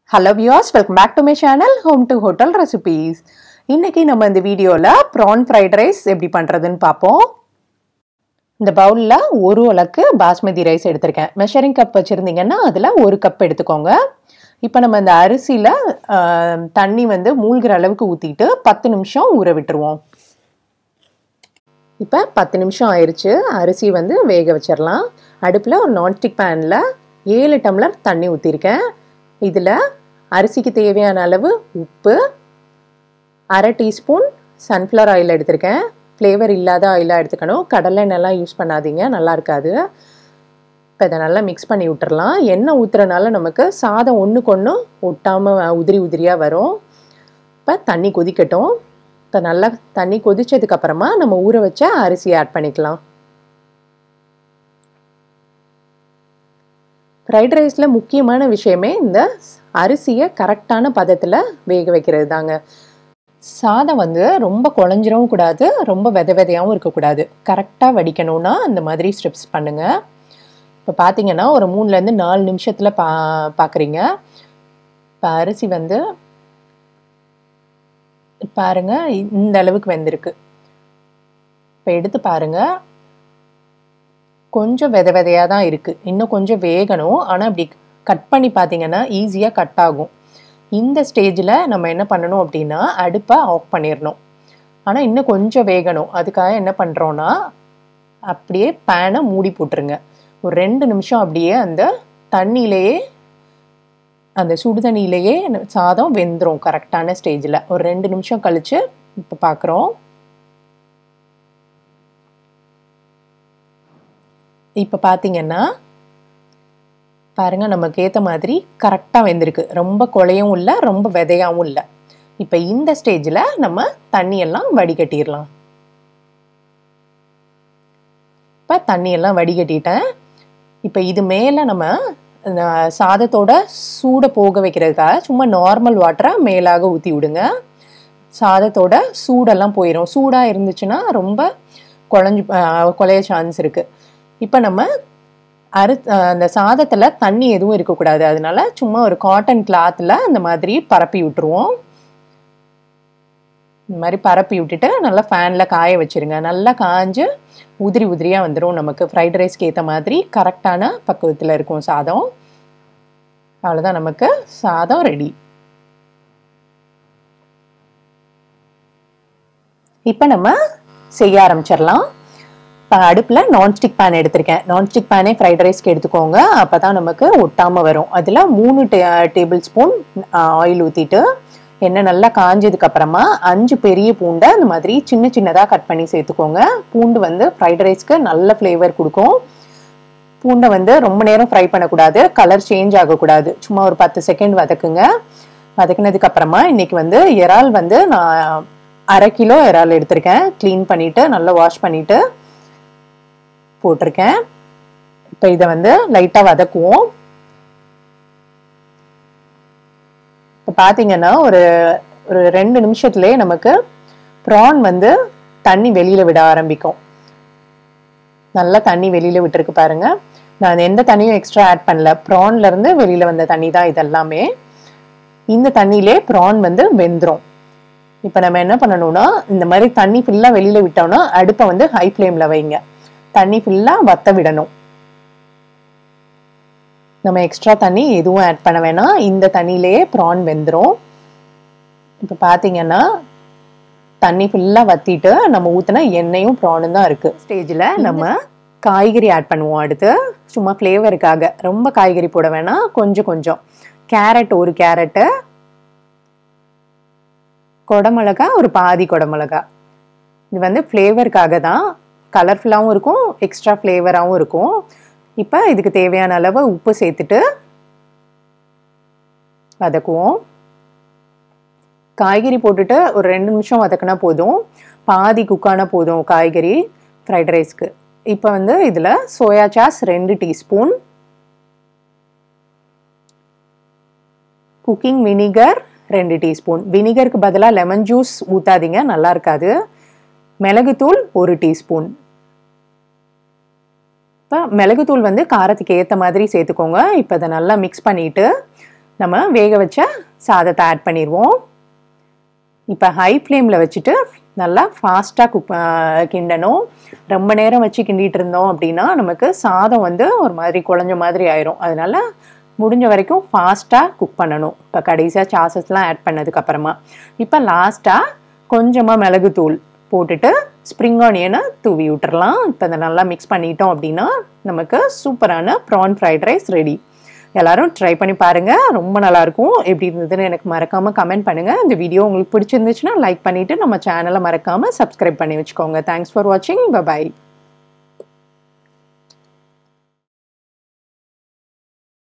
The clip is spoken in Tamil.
hello views welcome back to my channel home to hotel recipes இன்னைக்கு நம்ம இந்த வீடியோவில் ப்ரான் ஃப்ரைட் ரைஸ் எப்படி பண்ணுறதுன்னு பார்ப்போம் இந்த பவுலில் ஒரு உலக்கு பாஸ்மதி ரைஸ் எடுத்திருக்கேன் மெஷரிங் கப் வச்சுருந்தீங்கன்னா அதில் ஒரு கப் எடுத்துக்கோங்க இப்போ நம்ம இந்த அரிசியில் தண்ணி வந்து மூழ்கிற அளவுக்கு ஊற்றிட்டு பத்து நிமிஷம் ஊற விட்டுருவோம் இப்போ பத்து நிமிஷம் ஆயிடுச்சு அரிசி வந்து வேக வச்சிடலாம் அடுப்பில் ஒரு நான்ஸ்டிக் பேனில் ஏழு டம்ளர் தண்ணி ஊற்றிருக்கேன் இதில் அரிசிக்கு தேவையான அளவு உப்பு அரை டீஸ்பூன் சன்ஃப்ளவர் ஆயில் எடுத்திருக்கேன் ஃப்ளேவர் இல்லாத ஆயிலாக எடுத்துக்கணும் கடலை எண்ணெய்லாம் யூஸ் பண்ணாதீங்க நல்லா இருக்காது இப்போ இதை நல்லா மிக்ஸ் பண்ணி விட்டுறலாம் எண்ணெய் ஊற்றுறனால நமக்கு சாதம் ஒன்றுக்கு ஒன்று ஒட்டாமல் உதிரி உதிரியாக வரும் இப்போ தண்ணி கொதிக்கட்டும் இப்போ நல்லா தண்ணி கொதிச்சதுக்கப்புறமா நம்ம ஊற வச்ச அரிசியை ஆட் பண்ணிக்கலாம் ஃப்ரைட் ரைஸில் முக்கியமான விஷயமே இந்த அரிசியை கரெக்டான பதத்தில் வேக வைக்கிறது தாங்க சாதம் வந்து ரொம்ப குழஞ்சிரவும் கூடாது ரொம்ப வித விதையாகவும் இருக்கக்கூடாது கரெக்டாக வடிக்கணும்னா இந்த மாதிரி ஸ்டெப்ஸ் பண்ணுங்கள் இப்போ பார்த்தீங்கன்னா ஒரு மூணுலேருந்து நாலு நிமிஷத்தில் பா பார்க்குறீங்க இப்போ அரிசி வந்து பாருங்க இந்த அளவுக்கு வெந்திருக்கு இப்போ எடுத்து பாருங்க கொஞ்சம் வித விதையாக தான் இருக்குது இன்னும் கொஞ்சம் வேகணும் ஆனால் அப்படி கட் பண்ணி பார்த்தீங்கன்னா ஈஸியாக கட் ஆகும் இந்த ஸ்டேஜில் நம்ம என்ன பண்ணணும் அப்படின்னா அடுப்பை ஆஃப் பண்ணிடணும் ஆனால் இன்னும் கொஞ்சம் வேகணும் அதுக்காக என்ன பண்ணுறோன்னா அப்படியே பேனை மூடி போட்டுருங்க ஒரு ரெண்டு நிமிஷம் அப்படியே அந்த தண்ணியிலேயே அந்த சுடு தண்ணியிலேயே சாதம் வெந்துடும் கரெக்டான ஸ்டேஜில் ஒரு ரெண்டு நிமிஷம் கழித்து இப்போ பார்க்குறோம் இப்போ பார்த்தீங்கன்னா பாருங்கள் நமக்கு ஏற்ற மாதிரி கரெக்டாக வெந்திருக்கு ரொம்ப குழையவும் இல்லை ரொம்ப விதையாகவும் இல்லை இப்போ இந்த ஸ்டேஜில் நம்ம தண்ணியெல்லாம் வடிகட்டிடலாம் இப்போ தண்ணியெல்லாம் வடிகட்டிட்டேன் இப்போ இது மேலே நம்ம சாதத்தோட சூடை போக வைக்கிறதுக்காக சும்மா நார்மல் வாட்டரை மேலாக ஊற்றி விடுங்க சாதத்தோட சூடெல்லாம் போயிடும் சூடாக இருந்துச்சுன்னா ரொம்ப குழஞ்சி குலைய சான்ஸ் இருக்குது இப்போ நம்ம அரு அந்த சாதத்தில் தண்ணி எதுவும் இருக்கக்கூடாது அதனால சும்மா ஒரு காட்டன் கிளாத்தில் அந்த மாதிரி பரப்பி விட்டுருவோம் இந்த மாதிரி பரப்பி விட்டுட்டு நல்லா ஃபேனில் காய வச்சுருங்க நல்லா காஞ்சு உதிரி உதிரியாக வந்துடும் நமக்கு ஃப்ரைட் ரைஸ்க்கு ஏற்ற மாதிரி கரெக்டான பக்குவத்தில் இருக்கும் சாதம் அவ்வளோதான் நமக்கு சாதம் ரெடி இப்போ நம்ம செய்ய ஆரம்பிச்சிடலாம் இப்போ அடுப்பில் நான்ஸ்டிக் பேன் எடுத்திருக்கேன் நான்ஸ்டிக் பேனே ஃப்ரைட் ரைஸ்க்கு எடுத்துக்கோங்க அப்போ தான் நமக்கு ஒட்டாமல் வரும் அதில் மூணு டே டேபிள் ஸ்பூன் ஆயில் ஊற்றிட்டு எண்ணெய் நல்லா காஞ்சதுக்கு அப்புறமா அஞ்சு பெரிய பூண்டை இந்த மாதிரி சின்ன சின்னதாக கட் பண்ணி சேர்த்துக்கோங்க பூண்டு வந்து ஃப்ரைட் ரைஸ்க்கு நல்ல ஃப்ளேவர் கொடுக்கும் பூண்டை வந்து ரொம்ப நேரம் ஃப்ரை பண்ணக்கூடாது கலர் சேஞ்ச் ஆகக்கூடாது சும்மா ஒரு பத்து செகண்ட் வதக்குங்க வதக்குனதுக்கு அப்புறமா இன்னைக்கு வந்து இறால் வந்து நான் அரை கிலோ இறால் எடுத்திருக்கேன் க்ளீன் பண்ணிட்டு நல்லா வாஷ் பண்ணிட்டு போட்டிருக்கேன் இப்போ இதை வந்து லைட்டாக வதக்குவோம் இப்போ பார்த்தீங்கன்னா ஒரு ஒரு ரெண்டு நிமிஷத்துலேயே நமக்கு ப்ரான் வந்து தண்ணி வெளியில் விட ஆரம்பிக்கும் நல்லா தண்ணி வெளியில் விட்டுருக்கு பாருங்க நான் எந்த தண்ணியும் எக்ஸ்ட்ரா ஆட் பண்ணல ப்ரான்லேருந்து வெளியில் வந்த தண்ணி தான் இதெல்லாமே இந்த தண்ணியிலே ப்ரான் வந்து வெந்துடும் இப்போ நம்ம என்ன பண்ணணும்னா இந்த மாதிரி தண்ணி ஃபுல்லாக வெளியில் விட்டோம்னா அடுப்பை வந்து ஹை ஃப்ளேமில் வைங்க தண்ணி ஃபுல்லாக வத்த விடணும் நம்ம எக்ஸ்ட்ரா தண்ணி எதுவும் ஆட் பண்ண வேணாம் இந்த தண்ணியிலேயே ப்ரான் வெந்துடும் இப்போ பார்த்தீங்கன்னா தண்ணி ஃபுல்லாக வத்திட்டு நம்ம ஊற்றினா எண்ணெயும் ப்ரானும் தான் இருக்குது ஸ்டேஜில் நம்ம காய்கறி ஆட் பண்ணுவோம் அடுத்து சும்மா ஃப்ளேவருக்காக ரொம்ப காய்கறி போட வேணாம் கொஞ்சம் கொஞ்சம் கேரட் ஒரு கேரட்டு கொடமிளகா ஒரு பாதி கொடமிளகா இது வந்து ஃப்ளேவருக்காக தான் கலர்ஃபுல்லாகவும் இருக்கும் எக்ஸ்ட்ரா ஃப்ளேவராகவும் இருக்கும் இப்போ இதுக்கு தேவையான அளவு உப்பு சேர்த்துட்டு வதக்குவோம் காய்கறி போட்டுட்டு ஒரு ரெண்டு நிமிஷம் வதக்கினா போதும் பாதி குக்கானா போதும் காய்கறி ஃப்ரைட் ரைஸ்க்கு இப்போ வந்து இதில் சோயா சாஸ் ரெண்டு டீஸ்பூன் குக்கிங் வினிகர் ரெண்டு டீஸ்பூன் வினிகருக்கு பதிலாக லெமன் ஜூஸ் ஊற்றாதீங்க நல்லா இருக்காது மிளகுத்தூள் ஒரு டீஸ்பூன் இப்போ மிளகுத்தூள் வந்து காரத்துக்கு ஏற்ற மாதிரி சேர்த்துக்கோங்க இப்போ இதை நல்லா மிக்ஸ் பண்ணிவிட்டு நம்ம வேக வச்ச சாதத்தை ஆட் பண்ணிடுவோம் இப்போ ஹை ஃப்ளேமில் வச்சுட்டு நல்லா ஃபாஸ்ட்டாக குக் கிண்டணும் ரொம்ப நேரம் வச்சு கிண்டிட்டு இருந்தோம் அப்படின்னா நமக்கு சாதம் வந்து ஒரு மாதிரி குழஞ்ச மாதிரி ஆயிரும் அதனால முடிஞ்ச வரைக்கும் ஃபாஸ்ட்டாக குக் பண்ணணும் இப்போ கடைசியாக சாசஸ்லாம் ஆட் பண்ணதுக்கப்புறமா இப்போ லாஸ்ட்டாக கொஞ்சமாக மிளகுத்தூள் போட்டுட்டு ஸ்ப்ரிங் ஆனியனை தூவி விட்டுறலாம் இப்போ இதை நல்லா மிக்ஸ் பண்ணிட்டோம் அப்படின்னா நமக்கு சூப்பரான ப்ரான் ஃப்ரைட் ரைஸ் ரெடி எல்லாரும் ட்ரை பண்ணி பாருங்க ரொம்ப நல்லா இருக்கும் எப்படி இருந்ததுன்னு எனக்கு மறக்காம கமெண்ட் பண்ணுங்க இந்த வீடியோ உங்களுக்கு பிடிச்சிருந்துச்சுன்னா லைக் பண்ணிட்டு நம்ம சேனலை மறக்காம சப்ஸ்கிரைப் பண்ணி வச்சுக்கோங்க தேங்க்ஸ் ஃபார் வாட்சிங் பை